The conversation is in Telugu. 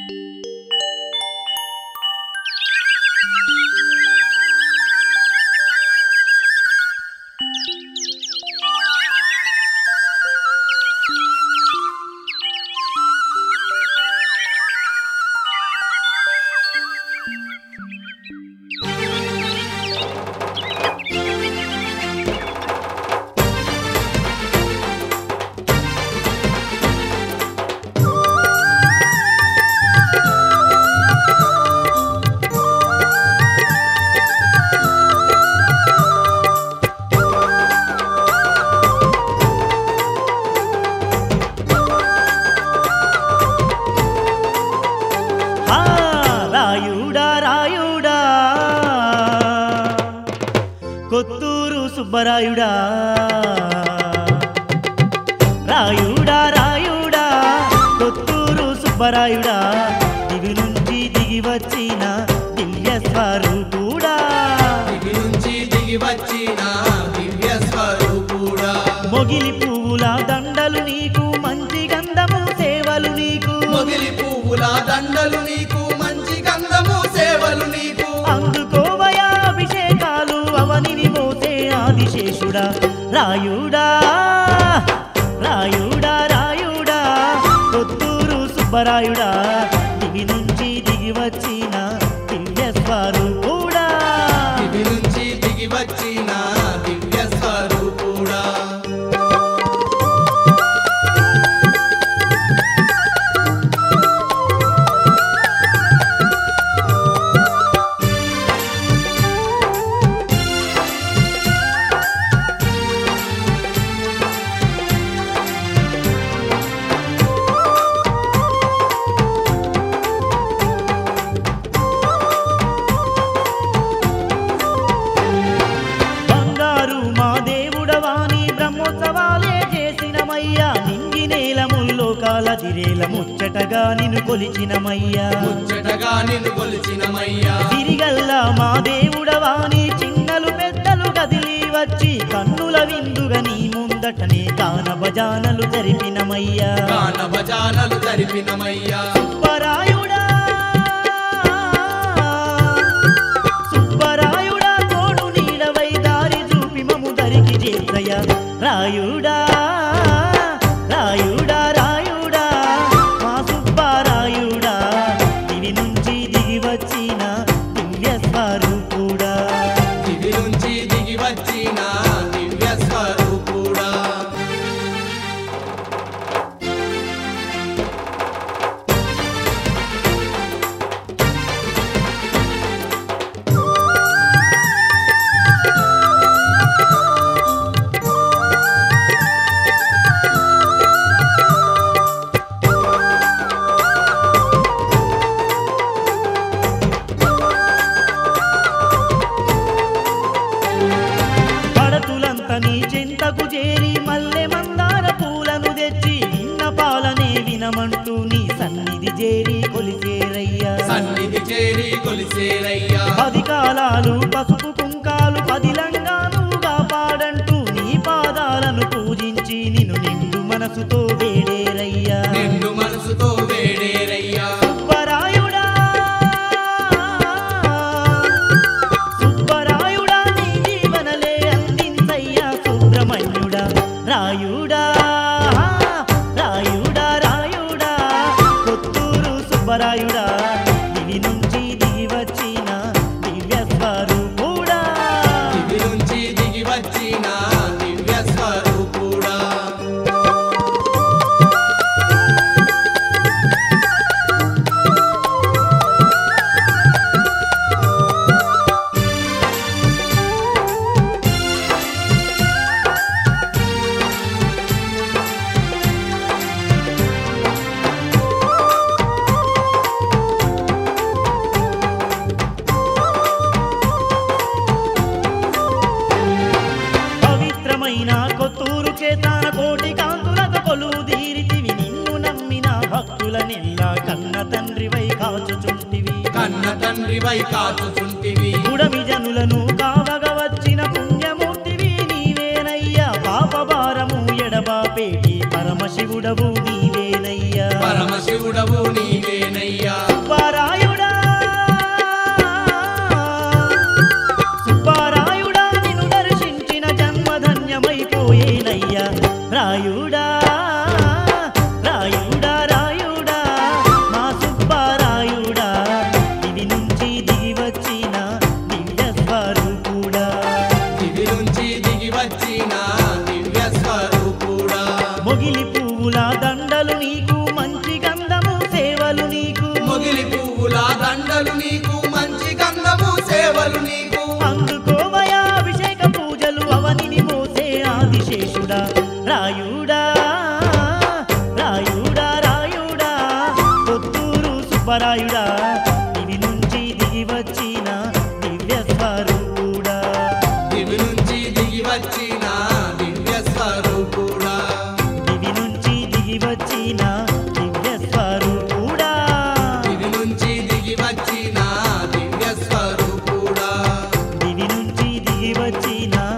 ఆ రాయుడా రాయుడా కొత్తూరు సుబ్బరాయుడా రాయుడా రాయుడా కొత్తూరు సుబ్బరాయుడా దివి నుంచి దిగి వచ్చిన దివ్య స్వరూపుడా దిగి నుంచి దిగి వచ్చిన దివ్య స్వరూపుడా మొగిలి పువ్వుల దండలు నీకు మంచి గంధము సేవలు నీకు మొగిలి పువ్వుల దండలు నీకు మంచి గంధము సేవలు నీకు అందుకోవయా అభిషేకాలు అవనిని మోసే ఆదిశేషుడా రాయుడా రాయుడా రాయుడా కొత్తూరు సుబ్బరాయుడా దివి నుంచి దిగి వచ్చిన దివ్య స్వరూపుడా దివి నుంచి దిగి వచ్చిన దివ్య స్వరూపుడా బంగారు మా దేవుడవాని బ్రహ్మోత్సవాలే చేసినమయ్యా నింగి నేల ముల్లోకాల దిరేల ముచ్చటగా నిన్ను కొలిచినమయ్యా ముచ్చటగా నిన్ను కొలిచినమయ్యా తిరిగల్లా మా దేవుడవాని చిన్నలు పెద్దలు కదిలి వచ్చి కన్నుల విందుగా నీ ముందటనే గాన భజానలు జరిపినమయ్యా గాన భజానలు జరిపినమయ్యా సుబ్బరాయుడా సుబ్బరాయుడా తోడు నీడవై దారి చూపి మము దరికి చేసయ రాయుడా రాయుడా రాయుడా మా సుబ్బరాయుడా దివి నుంచి దిగి వచ్చిన దివ్య స్వరూపుడా దివి నుంచి దిగి వచ్చిన దివ్య స్వరూపుడా పడతులంత నీ చెంతకు చేరి మల్లె మందార పూలను తెచ్చి నిన్న పాలనే వినమంటూ నీ సన్నిధి చేరి కొలిసేరయ్యా సన్నిధి చేరి కొలిసేరయ్యా పది కాలాలు పసుపు కుంకాలు పదిలంగానుగా పాడంటూ నీ పాదాలను పూజించి నిన్ను నిండు మనసుతో వేడేరయ్యా నిండు మనసుతో వేడేరయ్యా సుబ్బరాయుడా సుబ్బరాయుడా నీ జీవనలే అందించయ్యా సుబ్రహ్మణ్యుడా రాయుడా రాయుడా రాయుడా కొత్తూరు సుబ్బరాయుడా దివి నుంచి దిగి వచ్చిన దివ్య స్వరూపుడా దివి నుంచి దిగి వచ్చిన దివ్య స్వరూపుడా పవిత్రమైన కొత్తూరు చేతాన కోటి కాంతులతో కొలువు తీరితివి నిన్ను నమ్మిన భక్తుల నెల్ల కన్న తండ్రివై కాచుచుంటివి కన్న తండ్రివై కాచుచుంటివి గుడమి జనులను కావగ వచ్చిన పుణ్యమూర్తివి నీవేనయ్యా పాప భారము ఎడబాపేటి పరమశివుడవు నీవేనయ్యా పరమశివుడవు నీవేనయ్యా దండలు నీకు మంచి గంధము సేవలు నీకు మొగిలి పువ్వుల దండలు నీకు మంచి గంధము సేవలు నీకు అందుకోవయా అభిషేక పూజలు అవనిని మోసే ఆదిశేషుడా రాయుడా రాయుడా రాయుడా కొత్తూరు సుబ్బరాయుడా ఇవి నుంచి దిగి వచ్చిన దివ్య స్వరూపుడా దివి నుంచి దిగి వచ్చిన దివ్య స్వరూపుడా దివి నుంచి దిగి వచ్చిన దివ్య స్వరూపుడా దివి నుంచి దిగి వచ్చిన దివ్య స్వరూపుడా దివి నుంచి దిగి వచ్చిన